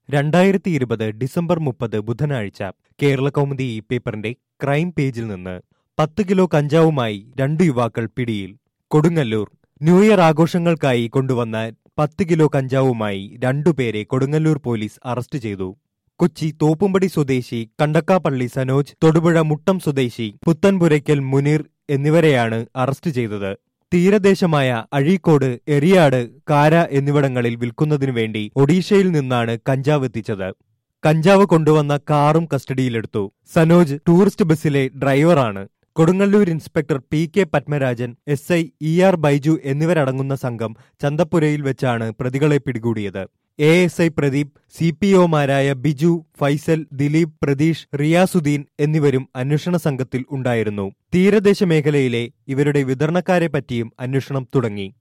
രണ്ടായിരത്തി ഇരുപത് ഡിസംബർ മുപ്പത് ബുധനാഴ്ച കേരള കൗമുദി ഈ പേപ്പറിന്റെ ക്രൈം പേജിൽ നിന്ന് പത്ത് കിലോ കഞ്ചാവുമായി രണ്ട് യുവാക്കൾ പിടിയിൽ കൊടുങ്ങല്ലൂർ ന്യൂ ഇയർ ആഘോഷങ്ങൾക്കായി കൊണ്ടുവന്ന പത്ത് കിലോ കഞ്ചാവുമായി രണ്ടുപേരെ കൊടുങ്ങല്ലൂർ പോലീസ് അറസ്റ്റ് ചെയ്തു കൊച്ചി തോപ്പുംപടി സ്വദേശി കണ്ടക്കാപ്പള്ളി സനോജ് തൊടുപുഴ മുട്ടം സ്വദേശി പുത്തൻപുരയ്ക്കൽ മുനീർ എന്നിവരെയാണ് അറസ്റ്റ് ചെയ്തത് തീരദേശമായ അഴീക്കോട് എറിയാട് കാര എന്നിവിടങ്ങളിൽ വിൽക്കുന്നതിനു വേണ്ടി ഒഡീഷയിൽ നിന്നാണ് കഞ്ചാവ് എത്തിച്ചത് കഞ്ചാവ് കൊണ്ടുവന്ന കാറും കസ്റ്റഡിയിലെടുത്തു സനോജ് ടൂറിസ്റ്റ് ബസ്സിലെ ഡ്രൈവറാണ് Kodungallur inspector P K Padmarajan S I E R Baiju എന്നിവരടങ്ങുന്ന സംഘം ചന്തപ്പുരയിൽ വെച്ചാണ് പ്രതികളെ പിടികൂടിയത് A S I Pradeep C P ഒമാരായ ബിജു ഫൈസൽ ദിലീപ് പ്രതീഷ് റിയാസുദ്ദീൻ എന്നിവരും അന്വേഷണ സംഘത്തിൽ ഉണ്ടായിരുന്നു തീരദേശ മേഖലയിലെ ഇവരുടെ വിതരണക്കാരെ പറ്റിയും അന്വേഷണം തുടങ്ങി